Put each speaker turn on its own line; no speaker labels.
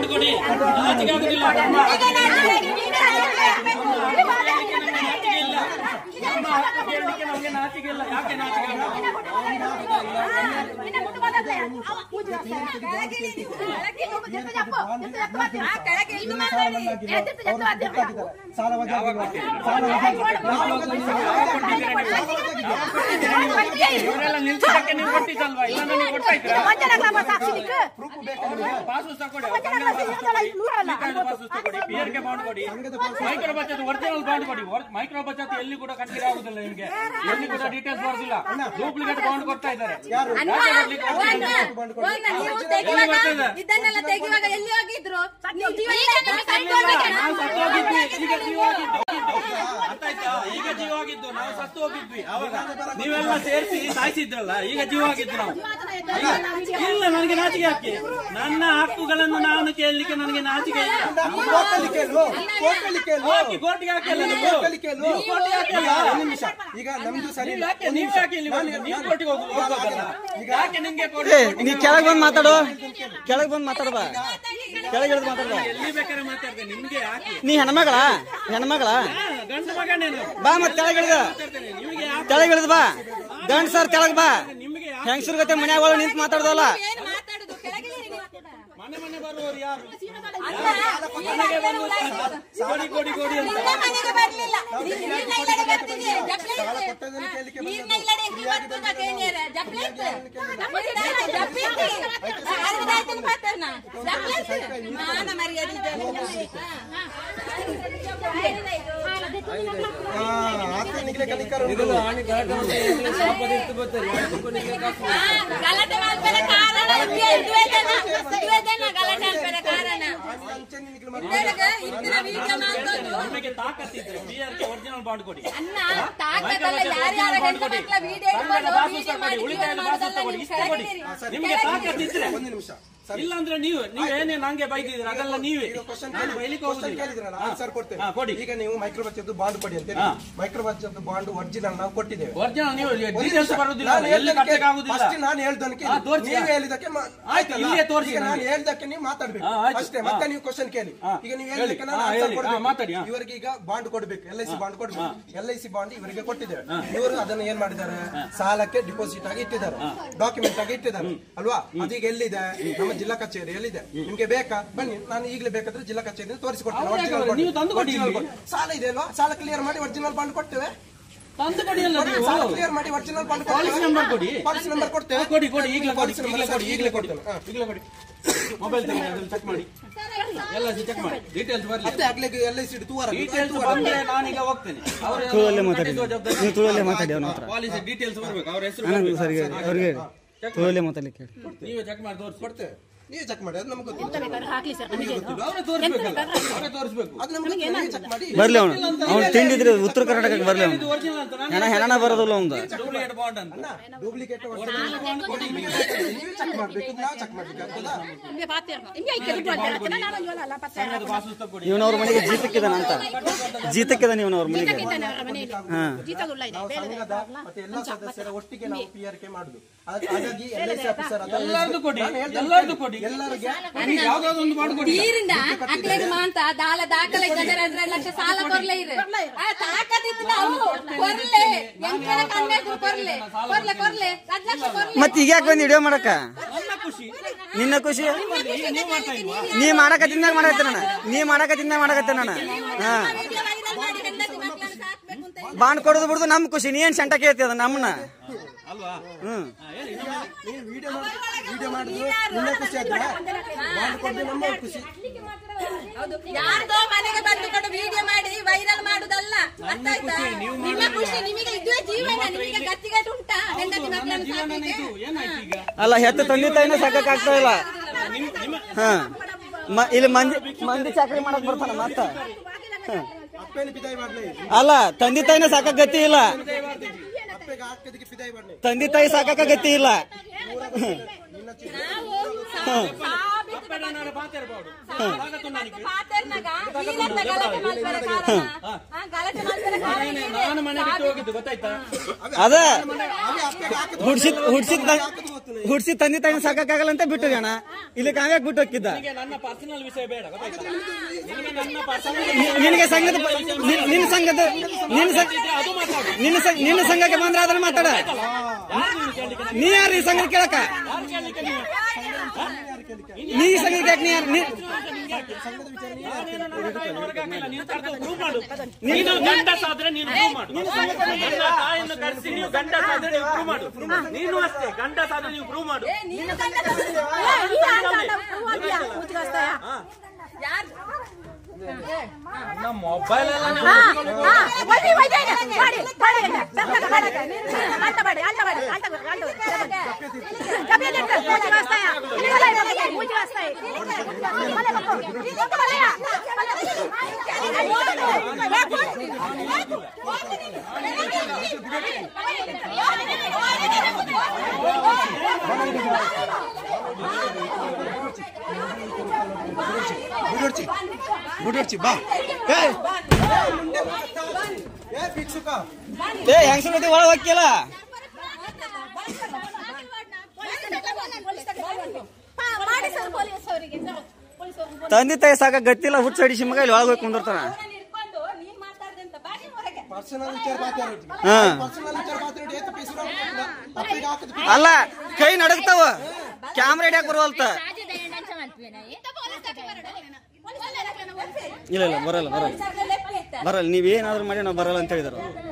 Bond ಕೊಡಿ ನಾಚಿಕೆ ಆಗುದಿಲ್ಲ ನಮ್ಮ ಹಕ್ಕು ಕೇಳಲಿಕ್ಕೆ ನಮಗೆ ನಾಚಿಕೆ ಇಲ್ಲ ಯಾಕೆ ನಾಚಿಕೆ ಇಲ್ಲ
ಸಾಲ ವಜಾ ಸಾಲ
ಇವರೆಲ್ಲ ನಿಲ್ಸಕ್ಕೆ ನೀವು ಕೊಟ್ಟಿದ್ದಲ್ವಾ ಇಲ್ಲ ನೀವು ಕೊಡ್ತಾ ಇದ್ದೀರಾ ಪಾಸ್ ಪುಸ್ತಕ ಕೊಡಿ ಪಾಸ್ ಪುಸ್ತಕ ಕೊಡಿ ಪಿಯರ್ಗೆ ಬಾಂಡ್ ಕೊಡಿ ಮೈಕ್ರೋ ಬಚತ್ ಒರಿಜಿನಲ್ ಬಾಂಡ್ ಕೊಡಿ ಮೈಕ್ರೋ ಬಚತ್ ಎಲ್ಲಿ ಕೂಡ ಕಟ್ಟಿಗೆ ಆಗುದಿಲ್ಲ ನಿಮಗೆ ಎಲ್ಲಿ ಕೂಡ ಡೀಟೇಲ್ಸ್ ಬರೋದಿಲ್ಲ ಡೂಪ್ಲಿಕೇಟ್ ಬಾಂಡ್ ಕೊಡ್ತಾ ಇದ್ದಾರೆ ಯಾಕೆ ಕೊಡ್ಲಿಕ್ಕೆ ಆಗುದಿಲ್ಲ?
ಇದನ್ನೆಲ್ಲ ತೆಗೆಯುವಾಗ ಎಲ್ಲಿ ಹೋಗಿದ್ರು ನೀವು ಜೀವ
ನಾವು ಸತ್ತು ಹೋಗಿದ್ವಿ ಈಗ ಜೀವ ಆಗಿದ್ದು ಅರ್ಥ ಆಯ್ತಾ ಈಗ ಜೀವ ಆಗಿದ್ದು ನಾವು ಸತ್ತು ಹೋಗಿದ್ವಿ ಅವಾಗ ನೀವೆಲ್ಲ ಸೇರಿಸಿ ಸಾಯಿಸಿದ್ರಲ್ಲ ಈಗ ಜೀವ ಆಗಿದ್ದು ನಾವು ಇಲ್ಲ ನನಗೆ ನಾಚಿಕೆ ಯಾಕೆ ನನ್ನ ಹಕ್ಕುಗಳನ್ನು ನಾನು ಕೇಳಲಿಕ್ಕೆ ನನಗೆ ನಾಚಿಕೆ ಇಲ್ಲ
ಕೋರ್ಟಲ್ಲಿ ಕೇಳು ಕೋರ್ಟಲ್ಲಿ ಕೇಳು
ಹೋಗಿ ಕೋರ್ಟ್ಗೆ ಹಾಕಲ್ಲ ನೀವು
ಕೋರ್ಟಲ್ಲಿ ಕೇಳು
ನೀವು ಕೋರ್ಟ್ಗೆ ಹಾಕಲ್ಲ
ಒಂದು ನಿಮಿಷ ಈಗ ನಮ್ದು ಸರಿ
ನೀವು ಯಾಕೆ ನೀವು ಯಾಕೆ ಇಲ್ಲಿ ಬರೋದು? ನೀವು ಕೋರ್ಟ್ಗೆ ಹೋಗು ಹೋಗೋದಲ್ಲ ಯಾಕೆ ನಿಮ್ಗೆ
ಏ
ಕೋರ್ಟ್
ನೀ ಕೆಳಗ್ ಬಂದ್ ಮಾತಾಡು ಕೆಳಗ್ ಬಂದ್ ಮಾತಾಡ್ಬಾ ಕೆಳಗ್ ಇಳಿದು ಮಾತಾಡ್ಬಾ
ಎಲ್ಲಿ ಬೇಕಾದ್ರೆ ಮಾತಾಡ್ತೇನೆ ನಿಮ್ಗೆ ಯಾಕೆ
ನೀ ಹೆಣ್ಮಗಳ ಹೆಣ್ಮಗಳ
ಹಾ, ಗಂಡು ಮಗನೇನು
ಬಾ ಮತ್ ಕೆಳಗ್ ಇಳಿದ
ಮಾತಾಡ್ತೇನೆ ನಿಮಗೆ ಯಾಕೆ
ಕೆಳಗ್ ಇಳಿದ್ ಬಾ ಗಂಡ್ ಸರ್ ಕೆಳಗ್ ಬಾ
ನಿಮ್ಗೆ ಯಾಕೆ
ಹೆಂಗಸ್ರ ಗತೆ ಮನ್ಯಾಗ ಒಳಗ್ ನಿಂತ್ ಮಾತಾಡ್ದಲ್ಲ
ಏನು ಮಾತಾಡುದು ಕೆಳಗಿಳಿ
ಮನೆ ಮನೆ ಬರುವವರು ಯಾರು ಮನೆಗೆ ಬಂದು ಕೊಡಿ ಕೊಡಿ ಕೊಡಿ ಅಂತ
ನಿನ್ನ ಮನೆಗೆ ಬರ್ಲಿಲ್ಲ ನೀರ್ನ ಇಲ್ಲಡೆ ಬರ್ತಿದ್ದೆ ಜಪ್ಲೆ ನೀರ್ನ ಇಲ್ಲಡೆ ಎಂಕ್ಲಿ ಬರ್ತದ ಕೇನಿಯರ ಜಪ್ಲೆ ಜಪ್ಲೆ ಅರ್ಧದಾಯ್ತು ಪಾತನ ಜಪ್ಲೆ ಮಾನ ಮರ್ಯಾದೆ
ಆತನಿಗೆ ಕಲಿಕರು
ಗಲಾಟೆ ಮಾಡ್ತಾರೆ ಕಾರಣ ದ್ವೇದನ ದ್ವೇದನ ಗಲಾಟೆ ಮಾಡ್ತಾರೆ ಕಾರಣ ಇದ್ದರಗ ಇತ್ತಿನ ವಿಡಿಯೋ ಮಾಡ್ಕೊಂಡು
ನಿಮಗೆ ತಾಕತ್ತಿದ್ರೆ ಬಿಆರ್ಗೆ ಒರಿಜಿನಲ್ ಬಾಂಡ್ ಕೊಡಿ
ಅನ್ನ ತಾಕತ್ತಲ್ಲ ಯಾರ್ಯಾರ ಹೆಣ್ಣು ಮಕ್ಕಳ ವಿಡಿಯೋ ಇಟ್ಕೊಂಡು ವಿಡಿಯೋ ಮಾಡಿ
ಉಳಿತಾಯದ ಪಾಸ್ ಕೊಡಿ ಇಷ್ಟ ಕೊಡಿ ನಿಮಗೆ ತಾಕತ್ತಿದ್ರೆ
ಒಂದು ನಿಮಿಷ
ಇಲ್ಲ ಅಂದ್ರೆ ನೀವು ನೀವೇನೇ ನಂಗೆ ಬೈದಿದ್ದೀರ ಅದೆಲ್ಲ ನೀವೇ
ಕ್ವಶನ್
ನಾನು ಬೈಲಿಕ್ಕೆ ಹೋಗುದಿಲ್ಲ
ಕೇಳಿದ್ರಲ್ಲ ಆನ್ಸರ್ ಕೊಡ್ತೇವೆ
ಹಾ, ಕೊಡಿ.
ಈಗ ನೀವು ಮೈಕ್ರೋ ಬಚ್ಚದ್ದು ಬಾಂಡ್ ಕೊಡಿ ಅಂತ
ಹಾ.
ಮೈಕ್ರೋ ಬಚ್ಚದ್ದು ಬಾಂಡ್ ಒರಿಜಿನಲ್ ನಾವು ಕೊಟ್ಟಿದ್ದೇವೆ
ಒರಿಜಿನಲ್ ನೀವು ಡೀಟೇಲ್ಸ್ ಬರುದಿಲ್ಲ
ನಾನು
ಎಲ್ಲಿ ಕಟ್ಟಕ್ಕೆ ಆಗುದಿಲ್ಲ
ಫಸ್ಟ್ ನಾನು ಹೇಳ್ದಕ್ಕೆ
ಹಾ, ತೋರ್ಸಿ.
ನೀವು ಹೇಳಿದಕ್ಕೆ ಮಾ-
ಆಯ್ತು,
ಆಯ್ತಲ್ಲ?
ಇಲ್ಲಿಯೇ ತೋರ್ಸಿ
ಈಗ ನಾನು
ನನಗೆ.
ಹೇಳ್ದಕ್ಕೆ ನೀವು ಮಾತಾಡ್ಬೇಕು
ಹಾ, ಆಯ್ತು.
ಅಷ್ಟೇ
ಹಾ.
ಮತ್ತೆ ನೀವು ಕ್ವಶನ್ ಕೇಳಿ
ಹಾ.
ಈಗ ನೀವು
ಹೇಳಿ.
ಹೇಳಿದಕ್ಕೆ ನಾನು
ಹಾ,
ಆನ್ಸರ್
ಹೇಳಿ.
ಕೊಡ್ಬೇಕು
ಹಾ, ಮಾತಾಡಿ, ಹಾ.
ಇವರಿಗೆ ಈಗ ಬಾಂಡ್ ಕೊಡ್ಬೇಕು ಎಲ್ ಐ ಸಿ ಬಾಂಡ್ ಕೊಡ್ಬೇಕು ಎಲ್ ಐ ಸಿ ಬಾಂಡ್ ಇವರಿಗೆ ಕೊಟ್ಟಿದ್ದೇವೆ ಇವರು ಅದನ್ನು ಏನ್ ಮಾಡಿದ್ದಾರೆ ಸಾಲಕ್ಕೆ ಡಿಪಾಸಿಟ್ ಆಗಿ ಇಟ್ಟಿದ್ದಾರೆ ಡಾಕ್ಯುಮೆಂಟ್ ಆಗಿ ಇಟ್ಟಿದ್ದಾರೆ ಅಲ್ವಾ ಅದೀಗ ಎಲ್ಲಿದೆ ನಮ್ಮ ಜಿಲ್ಲಾ ಕಚೇರಿ ಎಲ್ಲಿದೆ ನಿಮ್ಗೆ ಬೇಕಾ ಬನ್ನಿ ನಾನು ಈಗಲೇ ಬೇಕಾದ್ರೆ ಜಿಲ್ಲಾ ಕಚೇರಿ ತೋರಿಸಿಕೊಡ್ತೇನೆ
ಅವ್ರು
original
ಯಾಕೆ
bond.
ನೀವು ತಂದು ಕೊಡಿ
Original
ಇಲ್ಲಿ.
bond. ಸಾಲ ಇದೆ ಅಲ್ವಾ ಸಾಲ ಕ್ಲಿಯರ್ ಮಾಡಿ ಒರಿಜಿನಲ್ ಬಾಂಡ್ ಕೊಡ್ತೇವೆ
ತಂದು ಕೊಡಿ ಅಲ್ಲ ನೀವು
ಸಾಲ ಕ್ಲಿಯರ್ ಮಾಡಿ ಒರಿಜಿನಲ್ ಬಾಂಡ್
ಪಾಲಿಸಿ ನಂಬರ್ ಕೊಡಿ
ಪಾಲಿಸಿ ನಂಬರ್ ಕೊಡ್ತೇವೆ
ಹಾ, ಕೊಡಿ ಕೊಡಿ ಈಗಲೇ ಕೊಡಿ
ಪಾಲಿಸಿ
ಈಗಲೇ
ನಂಬರ್
ಕೊಡಿ ಈಗಲೇ ಕೊಡಿ
ಹಾ.
ಈಗಲೇ ಕೊಡಿ ಮೊಬೈಲ್ ತೆಗಿ ಅದ್ರಲ್ಲಿ ಚೆಕ್ ಮಾಡಿ ಎಲ್ಲ ಚೆಕ್ ಮಾಡಿ ಡೀಟೇಲ್ಸ್ ಬರ್ಲಿ
ಮತ್ತೆ ಆಗ್ಲಿಕ್ಕೆ ಎಲ್ ಐ ಸಿ ತೂವರ
ಡೀಟೇಲ್ಸ್ ಬಂದ್ರೆ ನಾನೀಗ ಹೋಗ್ತೇನೆ ಅವ್ರ
ತುಳಲ್ಲೇ ಮಾತಾಡಿ ನೀವು ತುಳಲ್ಲೇ ಮಾತಾಡಿ ಅವನ ಹತ್ರ
ಪಾಲಿಸಿ ಡೀಟೇಲ್ಸ್ ಬರ್ಬೇಕು ಅವ್ರ ಹೆಸರು
ನನಗೆ
ಬರ್ಬೇಕು.
ಸರಿ ಅವ್ರಿಗೆ ತುಳಲ್ಲೇ ಮಾತಾಡ್ಲಿಕ್ಕೆ ಹೇಳಿ.
ನೀವೇ ಚೆಕ್ ಮಾಡಿ ತೋರಿಸಿ
ಕೊಡ್ತೇವೆ ನೀವೇ ಚೆಕ್ ಮಾಡಿ ಅದು ನಮ್ಗೆ ಗೊತ್ತಿಲ್ಲ
ಅವರೇ ತೋರಿಸ್ಬೇಕಲ್ಲ ಅವರೇ ತೋರಿಸ್ಬೇಕು
ಅದು ನಮ್ಗೆ ಗೊತ್ತಿಲ್ಲ, ನೀವೇ ಚೆಕ್ ಮಾಡಿ
ಬರ್ಲಿ ಅವನು ಅವ್ನು ತಿಂಡಿದ್ರೆ ಉತ್ತರ ಕರ್ನಾಟಕಕ್ಕೆ ಬರ್ಲಿ ಅವನು
ಇದು ಒರಿಜಿನಲ್ ಅಂತ
ಹೆಣ ಹೆಣನ ಬರೋದಿಲ್ಲ ಅವಂದು
ಡೂಪ್ಲಿಕೇಟ್ ಬಾಂಡ್ ಅಂತ
ಡೂಪ್ಲಿಕೇಟ್ ನೀವೇ ಚೆಕ್ ಮಾಡ್ಬೇಕು ನಾವು ಚೆಕ್ ಮಾಡ್ಲಿಕ್ಕೆ ಆಗ್ತದಾ
ಸಂಘದ ಪಾಸ್ ಪುಸ್ತಕ ಕೊಡಿ
ಇವನವ್ರ ಮನೆಗೆ ಜೀತಕ್ಕಿದಾನ ಅಂತ ಜೀತಕ್ಕಿದಾನ ಇವನವ್ರ ಮನೆಗೆ ಹಾ
ನಾವು ಸಂಘದ ಮತ್ತೆ ಎಲ್ಲ ಸದಸ್ಯರ ಒಟ್ಟಿಗೆ ನಾವು ಪಿ ಆರ್ ಕೆ ಮಾಡುದು ಹಾಗಾಗಿ- ಹಾಗಾಗಿ ಎಲ್ ಐ ಸಿ ಆಫೀಸರ್ ಅಥವಾ
ಎಲ್ಲರದು ಕೊಡಿ
ನಾನು ಹೇಳ್ತೇನೆ,
ಎಲ್ಲರದು ಕೊಡಿ
ಎಲ್ಲರಿಗೆ
ನಿಮಗೆ ಯಾವ್ದಾದ್ರು ಒಂದು ಬಾಂಡ್ ಕೊಡಿ
ನೀರಿಂದ ಅಕ್ಲೆಗ್ ಮಾಂತ ದಾಲ ದಾಖಲೆ ಇದ್ದರ ಅದ್ರ ಲಕ್ಷ ಸಾಲ ಕೊರ್ಲೆ ಇರು ಆ ತಾಕತ್ತಿತ್ತು ನಾವು ಕೊರ್ಲೆ ಎಂಕೆಲ ಕಣ್ಣೆದ್ರು ಕೊರ್ಲೆ ಕೊರ್ಲೆ ಕೊರ್ಲೆ ಅದ್ ಲಕ್ಷ ಕೊರ್ಲೆ
ಮತ್ ಈಗ ಯಾಕೆ ಬಂದು ವಿಡಿಯೋ ಮಾಡಕ್ಕ
ನನ್ನ ಖುಷಿ
ನಿನ್ನ ಖುಷಿ
ಈಗ ನೀವು ಮಾಡ್ತಾ ಇಲ್ವಾ
ನೀ ಮಾಡಕತ್ತಿಂದಾಗ ಮಾಡಕತ್ತೆ ನಾನು ನೀ ಮಾಡಕತ್ತಿಂದಾಗ ಮಾಡಕತ್ತೆ ನಾನು ಹಾ
ವಿಡಿಯೋ ವೈರಲ್ ಮಾಡಿ ಹೆಂಡತಿ ಮಕ್ಕಳನ್ನ ಸಾಕ್ಬೇಕು ಅಂತ ಹೇಳಿ.
ಬಾಂಡ್ ಕೊಡೋದು ಬಿಡುದು ನಮ್ ಖುಷಿ ನೀ ಏನ್ ಸೆಂಟ ಕೇಳ್ತಿ ಅದ ನಮ್ಮನ್ನ
ಅಲ್ವಾ
ಹ್ಮ್
ಹಾ, ಹೇಳಿ ಇನ್ನೊಮ್ಮೆ.
ನೀವು ವಿಡಿಯೋ ಮಾಡಿ ವಿಡಿಯೋ ಮಾಡಿದ್ರು ನಿನ್ನೆ ಖುಷಿ ಆದ್ರೆ ಬಾಂಡ್ ಕೊಟ್ಟು ನಮ್ಮ ಖುಷಿ
ಹೌದು ಯಾರ್ದೋ ಮನೆಗೆ ಬಂದು ಕೊಡು ವಿಡಿಯೋ ಮಾಡಿ ವೈರಲ್ ಮಾಡುದಲ್ಲ ಅರ್ಥ ಆಯ್ತಾ ನಿಮ್ಮ ಖುಷಿ ನಿಮಗೆ ಇದುವೇ ಜೀವನ ನಿಮಗೆ ಗತ್ತಿಗಟ್ಟು ಉಂಟಾ ಹೆಂಡತಿ ಮಕ್ಕಳನ್ನು
ಜೀವನನೇ ಇದು
ಸಾಕ್ಲಿಕ್ಕೆ?
ಏನಾಯ್ತು ಈಗ
ಅಲ್ಲ ಹೆತ್ತ ತಂದೆ ತಾಯಿನ ಸಾಕಕ್ ಆಗ್ತಾ ಇಲ್ಲ
ನಿಮ್ ನಿಮ್ಮ
ಹಾ ಮ- ಇಲ್ಲಿ ಮಂದಿ ಮಂದಿ ಚಾಕರಿ ಮಾಡಕ್ ಬರ್ತಾನ ಮತ್ತ
ಅಪ್ಪೇನು ಪಿದಾಯಿ ಮಾಡ್ಲಿ
ಅಲ್ಲ ತಂದೆ ತಾಯಿನ ಸಾಕಕ್ ಗತಿ ಇಲ್ಲ
ಅಪ್ಪೆಗೆ ಹಾಕದಕ್ಕೆ ಪಿದಾಯಿ ಮಾಡ್ಲಿ
ತಂದೆ ತಾಯಿ ಸಾಕಕ ಗತಿ ಇಲ್ಲ
ನಾವು ಸಾಬೀತು
ಅಪ್ಪಡ ನಾಳೆ ಪಾತಿರ್ಬೋದು ತಾಕತ್ತುಂಡಾನಿಗೆ.
ಪಾತೆರ್ನಾಗ ನೀನೆಂತ ಗಲಾಟೆ ಮಾಡ್ತಾರೆ ಕಾರಣ ಆ, ಗಲಾಟೆ ಮಾಡ್ತಾರೆ ಕಾರಣ
ನಾನೇ-
ನೀನೆ.
ನಾನು ಮನೆ ಬಿಟ್ಟು ಹೋಗಿದ್ದು ಗೊತ್ತಾಯ್ತಾ
ಅದ
ಅವೇ ಅಪ್ಪೆಗೆ ಹಾಕದ್
ಹುಡ್ಸಿದ್ ಹುಡ್ಸಿದ್
ಹಾಕದ್ ಗೊತ್ತು
ಹುಡ್ಸಿ ತಂದೆ ತಾಯಿನ ಸಾಕಾಗಲ್ಲ ಅಂತ ಬಿಟ್ಟು ಅಣ್ಣ ಇಲ್ಲಿ ಕಾವ್ಯಾಕ್ ಬಿಟ್ಟು ಹೋಗಿದ್ದ
ನಿನಗೆ ನನ್ನ ಪರ್ಸನಲ್ ವಿಷಯ ಬೇಡ ಗೊತ್ತಾಯ್ತಾ ನಿನಗೆ ನನ್ನ ಪರ್ಸನಲ್
ನಿನಗೆ ಸಂಘದ ನಿನ್- ನಿನ್ನ ಸಂಘದ ನಿನ್ನ ಸಂಘ
ಅದು ಮಾತಾಡು
ನಿನ್ನ ಸಂಘ ನಿನ್ನ ಸಂಘಕ್ಕೆ ಬಂದ್ರೆ ಅದನ್ನ ಮಾತಾಡ
ಯಾರು ನೀನು ಕೇಳಲಿಕ್ಕೆ
ನೀ ಯಾರು ಈ ಸಂಘ ಕೇಳಕ
ಯಾರು ಕೇಳಲಿಕ್ಕೆ ನೀವು
ನೀ ಈ ಸಂಘಕ್ಕೆ ಯಾಕೆ ನೀ ಯಾರು ನೀ
ನಾನೇನು ನನ್ನ ತಾಯಿಯನ್ನು ಹೊರಗೆ ಹಾಕಿಲ್ಲ. ನೀನು ಕರೆದು prove ಮಾಡು. ನೀನು ಗಂಡಸಾದ್ರೆ ನೀನು prove ಮಾಡು. ನನ್ನ ತಾಯಿಯನ್ನು ಕರೆಸಿ ನೀವು ಗಂಡಸಾದ್ರೆ ನೀವು prove ಮಾಡು. ನೀನು ಅಷ್ಟೇ ಗಂಡಸಾದ್ರೆ ನೀವು ಪ್ರೂವ್ ಮಾಡು ನನ್ನ ಮೊಬೈಲ್ ಎಲ್ಲ
ಬುಡೋಡ್ಚಿ ಬುಡೋಡ್ಚಿ ಬಾ ಏ ಮುಂದೆ ಏ ಭಿಕ್ಷುಕ
ಏ ಹೆಂಗಸರ ಜೊತೆ ಒಳಗೆ ಹೋಗಿಲ್ಲ
ಮಾಡಿ ಸರ್ ಪೊಲೀಸ್ ಅವರಿಗೆ ಪೊಲೀಸ್ ಅವ್ರಿಗೆ
ತಂದೆ ತಾಯಿ ಸಾಕ ಗತ್ತಿಲ್ಲ ಹುಚ್ಚ ಹಿಡಿಸಿ ಮಗ ಇಲ್ಲಿ ಒಳಗೆ ಹೋಗಿ ಕುಂದಿರ್ತಾನ
ಅವರನ್ನ ಹಿಡ್ಕೊಂಡು ನೀನ್ ಮಾತಾಡ್ದೆ ಅಂತ ಬಾಡಿ ಹೊರಗೆ
ಪರ್ಸನಲ್ ವಿಚಾರ ಮಾತಾಡೋದು
ಹಾ
ಪರ್ಸನಲ್ ವಿಚಾರ ಮಾತಾಡಿ ಏತ ಪೀಸರ ಅಪ್ಪಿಗೆ ಹಾಕದ
ಅಲ್ಲ ಕೈ ನಡಗ್ತಾವ ಕ್ಯಾಮ್ರಾ ಹಿಡಿಯಕ್ ಬರುವಲ್ತ ಇಲ್ಲ ಇಲ್ಲ ಬರಲ್ಲ ಬರಲ್ಲ ಬರಲ್ಲ ನೀವೇನಾದ್ರೂ ಮಾಡಿ ನಾವು ಬರಲ್ಲ ಅಂತ ಹೇಳಿದ್ರು